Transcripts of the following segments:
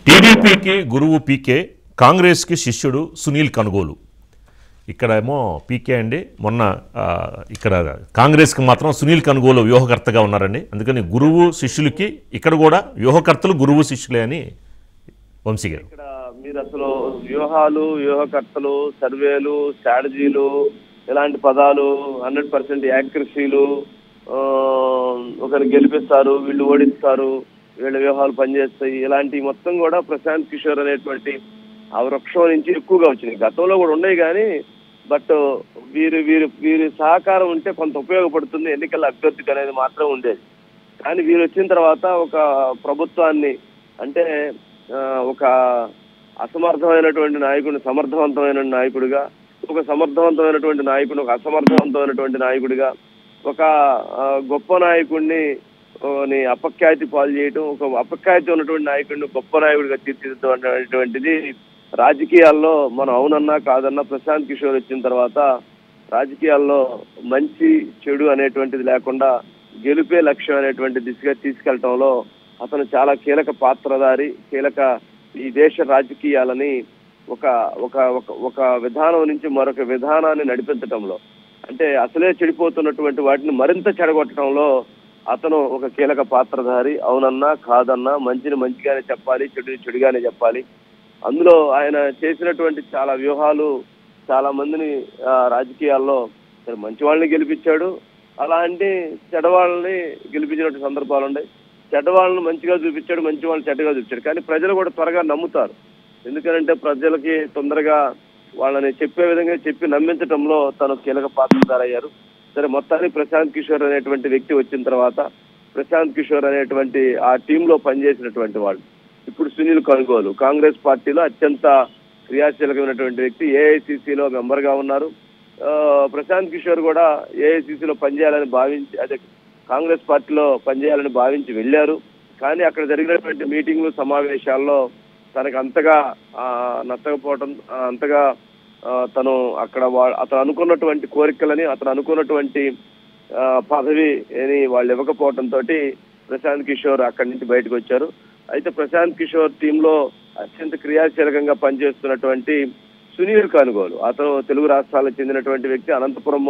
టీడీపీకి గురువు పీకే కాంగ్రెస్కి శిష్యుడు సునీల్ కనుగోలు ఇక్కడేమో పీకే అండి మొన్న ఆ, ఇక్కడ కాంగ్రెస్కి మాత్రం సునీల్ కనుగోలు వ్యూహకర్తగా ఉన్నారండి అందుకని గురువు శిష్యులకి ఇక్కడ కూడా వ్యూహకర్తలు గురువు శిష్యులే అని వంశీ గారు ఇక్కడ మీరు అసలు వ్యూహాలు వ్యూహకర్తలు సర్వేలు స్ట్రాటజీలు ఇలాంటి పదాలు హండ్రెడ్ పర్సెంట్ యాక్యురసీలు ఒకరు గెలిపిస్తారు వీళ్ళు ఓడిస్తారు వీళ్ళ వ్యూహాలు పనిచేస్తాయి ఇలాంటి మొత్తం కూడా ప్రశాంత్ కిషోర్ అనేటువంటి ఆ వృక్షం నుంచి ఎక్కువగా వచ్చినాయి గతంలో కూడా ఉన్నాయి కానీ బట్ వీరు వీరు వీరి సహకారం ఉంటే కొంత ఉపయోగపడుతుంది ఎన్నికల అభ్యర్థికి అనేది మాత్రం ఉండేది కానీ వీరు వచ్చిన తర్వాత ఒక ప్రభుత్వాన్ని అంటే ఆ, ఒక అసమర్థమైనటువంటి నాయకుడిని సమర్థవంతమైన నాయకుడిగా ఒక సమర్థవంతమైనటువంటి నాయకుడిని ఒక అసమర్థవంతమైనటువంటి నాయకుడిగా ఒక ఆ, గొప్ప నాయకుడిని ఆ, ని అపఖ్యాతి పాలు చేయటం ఒక అపఖ్యాతి ఉన్నటువంటి నాయకుడిని గొప్ప నాయకుడిగా తీర్చిదిద్దటువంటిది రాజకీయాల్లో మనం అవునన్నా కాదన్నా ప్రశాంత్ కిషోర్ వచ్చిన తర్వాత రాజకీయాల్లో మంచి చెడు అనేటువంటిది లేకుండా గెలుపే లక్ష్యం అనేటువంటి దిశగా తీసుకెళ్లటంలో అతను చాలా కీలక పాత్రధారి కీలక ఈ దేశ రాజకీయాలని ఒక ఒక ఒక- ఒక విధానం నుంచి మరొక విధానాన్ని నడిపించటంలో అంటే అసలే చెడిపోతున్నటువంటి వాటిని మరింత చెడగొట్టడంలో అతను ఒక కీలక పాత్రధారి అవునన్నా కాదన్నా మంచిని మంచిగానే చెప్పాలి చెడుని చెడుగానే చెప్పాలి అందులో ఆయన చేసినటువంటి చాలా వ్యూహాలు చాలా మందిని ఆ, రాజకీయాల్లో సరే మంచి వాళ్ళని గెలిపించాడు అలాంటి చెడ్డవాళ్ళని గెలిపించినటువంటి సందర్భాలు ఉన్నాయి చెడ్డవాళ్ళని మంచిగా చూపించాడు మంచి వాళ్ళని చెడ్డగా చూపించాడు కానీ ప్రజలు కూడా త్వరగా నమ్ముతారు ఎందుకంటే ప్రజలకి తొందరగా వాళ్ళని చెప్పే విధంగా చెప్పి నమ్మించడంలో తను కీలక పాత్రధారయ్యారు సరే మొత్తానికి ప్రశాంత్ కిషోర్ అనేటువంటి వ్యక్తి వచ్చిన తర్వాత ప్రశాంత్ కిషోర్ అనేటువంటి ఆ టీంలో పనిచేసినటువంటి వాళ్ళు ఇప్పుడు సునీల్ కనుగోలు కాంగ్రెస్ పార్టీలో అత్యంత క్రియాశీలకమైనటువంటి వ్యక్తి ఏఐసిసిలో మెంబర్ గా ఉన్నారు ఆ, ప్రశాంత్ కిషోర్ కూడా ఏఐసిసిలో పనిచేయాలని భావించి అదే కాంగ్రెస్ పార్టీలో పనిచేయాలని భావించి వెళ్ళారు కానీ అక్కడ జరిగినటువంటి మీటింగ్లు సమావేశాల్లో తనకు అంతగా ఆ, నచ్చకపోవటం ఆ, అంతగా ఆ, తను అక్కడ వా- అతను అనుకున్నటువంటి కోరికలని అతను అనుకున్నటువంటి ఆ, పదవిని వాళ్ళు ఇవ్వకపోవటంతో ప్రశాంత్ కిషోర్ అక్కడి నుంచి బయటకు వచ్చారు అయితే ప్రశాంత్ కిషోర్ టీంలో అత్యంత క్రియాశీలకంగా పనిచేస్తున్నటువంటి సునీల్ కనుగోలు అతను తెలుగు రాష్ట్రాలకు చెందినటువంటి వ్యక్తి అనంతపురం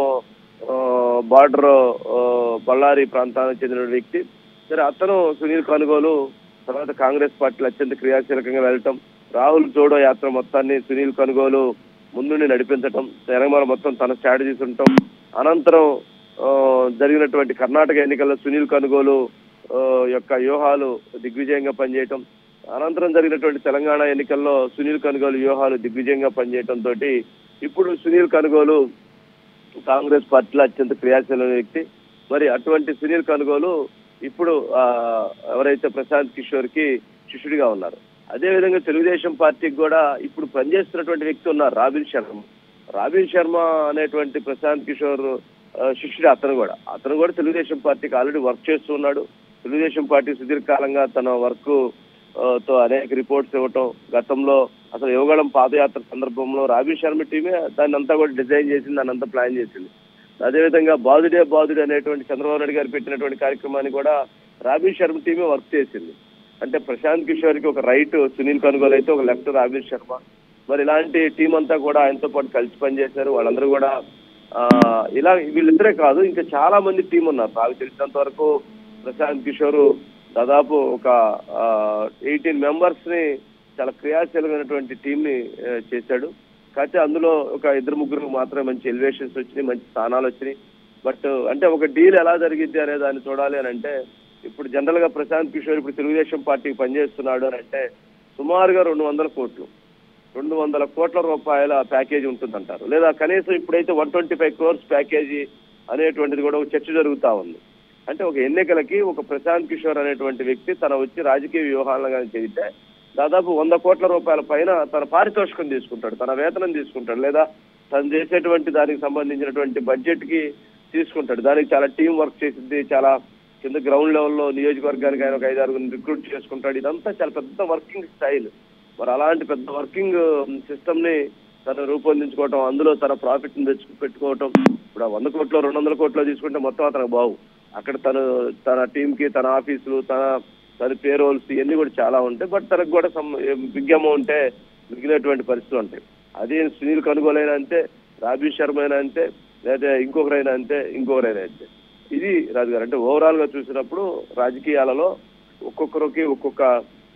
బార్డర్ బళ్ళారి ప్రాంతానికి చెందిన వ్యక్తి సరే అతను సునీల్ కనుగోలు తర్వాత కాంగ్రెస్ పార్టీలో అత్యంత క్రియాశీలకంగా వెళ్ళటం రాహుల్ జోడో యాత్ర మొత్తాన్ని సునీల్ కనుగోలు ముందుండి నడిపించటం తెలంగాణ మొత్తం తన స్ట్రాటజీస్ ఉండటం అనంతరం ఆ, జరిగినటువంటి కర్ణాటక ఎన్నికల్లో సునీల్ కనుగోలు ఆ, యొక్క వ్యూహాలు దిగ్విజయంగా పనిచేయటం అనంతరం జరిగినటువంటి తెలంగాణ ఎన్నికల్లో సునీల్ కనుగోలు వ్యూహాలు దిగ్విజయంగా పనిచేయటం తోటి ఇప్పుడు సునీల్ కనుగోలు కాంగ్రెస్ పార్టీలో అత్యంత క్రియాశీలమైన వ్యక్తి మరి అటువంటి సునీల్ కనుగోలు ఇప్పుడు ఆ, ఎవరైతే ప్రశాంత్ కిషోర్ కి శిష్యుడిగా ఉన్నారు అదే విధంగా తెలుగుదేశం పార్టీకి కూడా ఇప్పుడు పనిచేస్తున్నటువంటి వ్యక్తి ఉన్నారు రాబిన్ శర్మ రాబిన్ శర్మ అనేటువంటి ప్రశాంత్ కిషోర్ ఆ, శిష్యుడు అతను కూడా అతను కూడా తెలుగుదేశం పార్టీకి ఆల్రెడీ వర్క్ చేస్తూ ఉన్నాడు తెలుగుదేశం పార్టీ సుదీర్ఘకాలంగా తన వర్క్ ఆ, తో అనేక రిపోర్ట్స్ ఇవ్వటం గతంలో అసలు యువగళం పాదయాత్ర సందర్భంలో రాబిన్ శర్మ టీమే దాన్ని అంతా కూడా డిజైన్ చేసింది దాన్ని అంతా ప్లాన్ చేసింది అదేవిధంగా బాదుడే బాదుడే అనేటువంటి చంద్రబాబు నాయుడు గారు పెట్టినటువంటి కార్యక్రమాన్ని కూడా రాబిన్ శర్మ టీమే వర్క్ చేసింది అంటే ప్రశాంత్ కిషోర్ కి ఒక రైట్ సునీల్ కనుగోలు అయితే ఒక లెఫ్ట్ రాబిన్ శర్మ మరి ఇలాంటి టీం అంతా కూడా ఆయనతో పాటు కలిసి పనిచేశారు వాళ్ళందరూ కూడా ఆ, ఇలా వీళ్ళిద్దరే కాదు ఇంకా చాలా మంది టీం ఉన్నారు నాకు తెలిసినంత వరకు ప్రశాంత్ కిషోర్ దాదాపు ఒక ఎయిటీన్ మెంబర్స్ ని చాలా క్రియాశీలమైనటువంటి టీం ని ఆ, చేశాడు కాకపోతే అందులో ఒక ఇద్దరు ముగ్గురు మాత్రమే మంచి ఎలివేషన్స్ వచ్చినాయి మంచి స్థానాలు వచ్చినాయి బట్ అంటే ఒక డీల్ ఎలా జరిగిద్ది అనే దాన్ని చూడాలి అని అంటే ఇప్పుడు జనరల్ గా ప్రశాంత్ కిషోర్ ఇప్పుడు తెలుగుదేశం పార్టీకి పనిచేస్తున్నాడు అని అంటే సుమారుగా రెండు వందల కోట్లు రెండు వందల కోట్ల రూపాయల ప్యాకేజీ ఉంటుందంటారు లేదా కనీసం ఇప్పుడైతే one twenty five crores package అనేటువంటిది కూడా ఒక చర్చ జరుగుతా ఉంది అంటే ఒక ఎన్నికలకి ఒక ప్రశాంత్ కిషోర్ అనేటువంటి వ్యక్తి తన వచ్చి రాజకీయ వ్యూహాలను కానీ చేస్తే దాదాపు వంద కోట్ల రూపాయల పైన తన పారితోషికం తీసుకుంటాడు తన వేతనం తీసుకుంటాడు లేదా తను చేసేటువంటి దానికి సంబంధించినటువంటి బడ్జెట్ కి తీసుకుంటాడు దానికి చాలా టీం వర్క్ చేసింది చాలా కింద గ్రౌండ్ లెవెల్లో నియోజకవర్గానికి ఆయన ఒక ఐదారుగురిని రిక్రూట్ చేసుకుంటాడు ఇదంతా చాలా పెద్ద వర్కింగ్ స్టైల్ మరి అలాంటి పెద్ద వర్కింగ్ సిస్టమ్ ని తను రూపొందించుకోవటం అందులో తన ప్రాఫిట్ ని తెచ్చు పెట్టుకోవటం ఇప్పుడు ఆ వంద కోట్లు రెండు వందల కోట్లు తీసుకుంటే మొత్తం అతనికి బావు అక్కడ తను తన టీం కి తన ఆఫీసులు తన తన పేరోల్స్ ఇవన్నీ కూడా చాలా ఉంటాయి బట్ తనకు కూడా సమ్ బిగ్ అమౌంటే మిగిలినటువంటి పరిస్థితులు ఉంటాయి అదే సునీల్ కనుగోలైనా అంతే రాబీ శర్మ అయినా అంతే లేదా ఇంకొకరైనా అంతే ఇంకొకరైనా అంతే ఇది రాజు గారు అంటే ఓవరాల్ గా చూసినప్పుడు రాజకీయాలలో ఒక్కొక్కరికి ఒక్కొక్క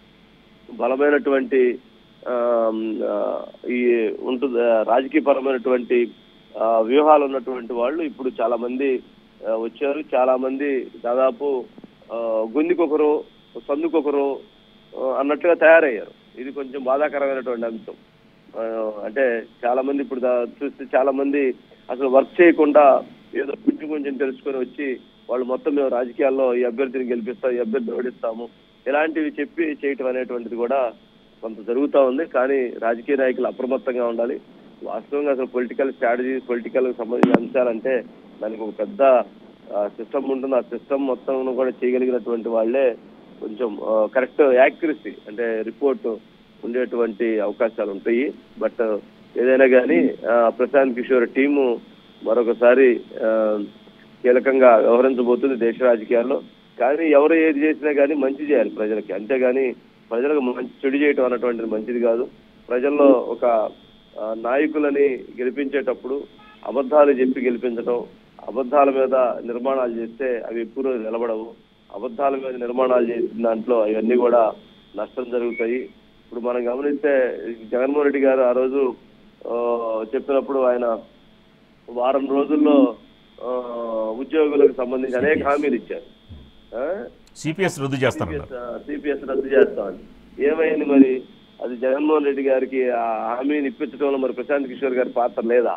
బలమైనటువంటి ఆమ్, ఆ, ఈ ఉంటుంది ఆ, రాజకీయపరమైనటువంటి ఆ, వ్యూహాలు ఉన్నటువంటి వాళ్ళు ఇప్పుడు చాలా మంది ఆ, వచ్చారు చాలా మంది దాదాపు ఆ, గొంతుకొకరు సందుకొకరు ఆ, అన్నట్లుగా తయారయ్యారు ఇది కొంచెం బాధాకరమైనటువంటి అంశం ఆ, అంటే చాలా మంది ఇప్పుడు దా- చూస్తే చాలా మంది అసలు వర్క్ చేయకుండా ఏదో కొంచెం కొంచెం తెలుసుకొని వచ్చి వాళ్ళు మొత్తం మేము రాజకీయాల్లో ఈ అభ్యర్థిని గెలిపిస్తాం ఈ అభ్యర్థిని ఓడిస్తాము ఇలాంటివి చెప్పి చేయటం అనేటువంటిది కూడా కొంత జరుగుతూ ఉంది కానీ రాజకీయ నాయకులు అప్రమత్తంగా ఉండాలి వాస్తవంగా అసలు పొలిటికల్ స్ట్రాటజీ పొలిటికల్ సంబంధించిన అంశాలంటే దానికి ఒక పెద్ద సిస్టమ్ ఉంటుంది ఆ సిస్టమ్ మొత్తం కూడా చేయగలిగినటువంటి వాళ్ళే కొంచెం కరెక్ట్ యాక్యురసీ అంటే రిపోర్ట్ ఉండేటువంటి అవకాశాలు ఉంటాయి బట్ ఏదైనా కానీ ప్రశాంత్ కిషోర్ టీము మరొకసారి ఆ, కీలకంగా వ్యవహరించబోతుంది దేశ రాజకీయాల్లో కానీ ఎవరు ఏది చేసినా కానీ మంచి చేయాలి ప్రజలకి అంతేగాని ప్రజలకు మంచి చెడు చేయటం అన్నటువంటిది మంచిది కాదు ప్రజల్లో ఒక ఆ, నాయకులని గెలిపించేటప్పుడు అబద్ధాలు చెప్పి గెలిపించడం అబద్ధాల మీద నిర్మాణాలు చేస్తే అవి ఎక్కువ రోజులు నిలబడవు అబద్ధాల మీద నిర్మాణాలు చేసిన దాంట్లో అవన్నీ కూడా నష్టం జరుగుతాయి ఇప్పుడు మనం గమనిస్తే జగన్మోహన్ రెడ్డి గారు ఆ రోజు ఆ, చెప్పినప్పుడు ఆయన వారం రోజుల్లో ఆ, ఉద్యోగులకు సంబంధించి అనేక హామీలు ఇచ్చారు ఆ? సిపిఎస్ రద్దు చేస్తానన్నారు సిపిఎస్ రద్దు చేస్తామని ఏమైంది మరి అది జగన్మోహన్ రెడ్డి గారికి ఆ హామీని ఇప్పించడంలో మరి ప్రశాంత్ కిషోర్ గారి పాత్ర లేదా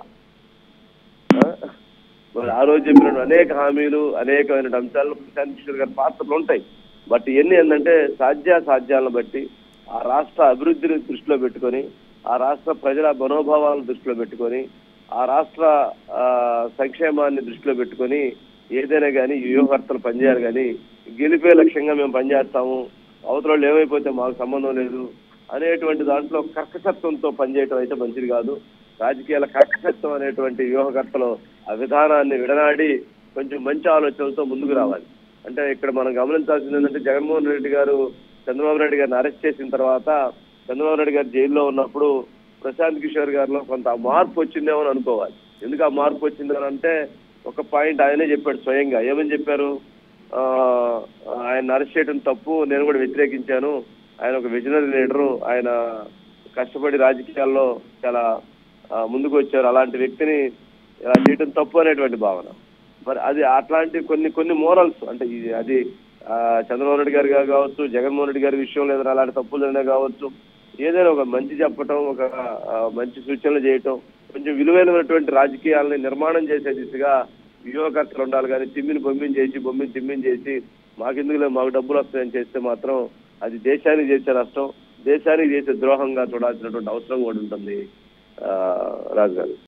ఆ? మరి ఆ రోజు చెప్పిన అనేక హామీలు అనేకమైన అంశాలు ప్రశాంత్ కిషోర్ గారి పాత్రలు ఉంటాయి బట్ ఇవన్నీ ఏంటంటే సాధ్యాసాధ్యాలను బట్టి ఆ రాష్ట్ర అభివృద్ధిని దృష్టిలో పెట్టుకొని ఆ రాష్ట్ర ప్రజల మనోభావాలను దృష్టిలో పెట్టుకొని ఆ రాష్ట్ర ఆ, సంక్షేమాన్ని దృష్టిలో పెట్టుకొని ఏదైనా కానీ వ్యూహకర్తలు పనిచేయాలి కానీ గెలిపే లక్ష్యంగా మేము పనిచేస్తాము అవతల వాళ్ళు ఏమైపోతే మాకు సంబంధం లేదు అనేటువంటి దాంట్లో కర్కశత్వంతో పనిచేయటం అయితే మంచిది కాదు రాజకీయాల కర్కశత్వం అనేటువంటి వ్యూహకర్తలు ఆ విధానాన్ని విడనాడి కొంచెం మంచి ఆలోచనలతో ముందుకు రావాలి అంటే ఇక్కడ మనం గమనించాల్సింది ఏంటంటే జగన్మోహన్ రెడ్డి గారు చంద్రబాబు నాయుడు గారిని అరెస్ట్ చేసిన తర్వాత చంద్రబాబు నాయుడు గారు జైల్లో ఉన్నప్పుడు ప్రశాంత్ కిషోర్ గారిలో కొంత మార్పు వచ్చిందేమో అని అనుకోవాలి ఎందుకు ఆ మార్పు వచ్చిందని అంటే ఒక పాయింట్ ఆయనే చెప్పాడు స్వయంగా ఏమని చెప్పారు ఆ, ఆయన అరెస్ట్ చేయడం తప్పు నేను కూడా వ్యతిరేకించాను ఆయన ఒక విజనరీ లీడరు ఆయన కష్టపడి రాజకీయాల్లో చాలా ఆ, ముందుకు వచ్చారు అలాంటి వ్యక్తిని ఇలా చేయడం తప్పు అనేటువంటి భావన మరి అది అట్లాంటి కొన్ని కొన్ని మోరల్స్ అంటే ఇది అది ఆ, చంద్రబాబు నాయుడు గారు కావచ్చు జగన్మోహన్ రెడ్డి గారి విషయంలో ఏదైనా అలాంటి తప్పులు జరిగినా కావచ్చు ఏదైనా ఒక మంచి చెప్పటం ఒక ఆ, మంచి సూచనలు చేయటం కొంచెం విలువైనటువంటి రాజకీయాలని నిర్మాణం చేసే దిశగా వ్యూహకర్తలు ఉండాలి కానీ తిమ్మిని బొమ్మిని చేసి బొమ్మిని తిమ్మిని చేసి మాకెందుకులే మాకు డబ్బులు వస్తాయని చేస్తే మాత్రం అది దేశానికి చేసే నష్టం దేశానికి చేసే ద్రోహంగా చూడాల్సినటువంటి అవసరం కూడా ఉంటుంది ఆ, రాజు గారు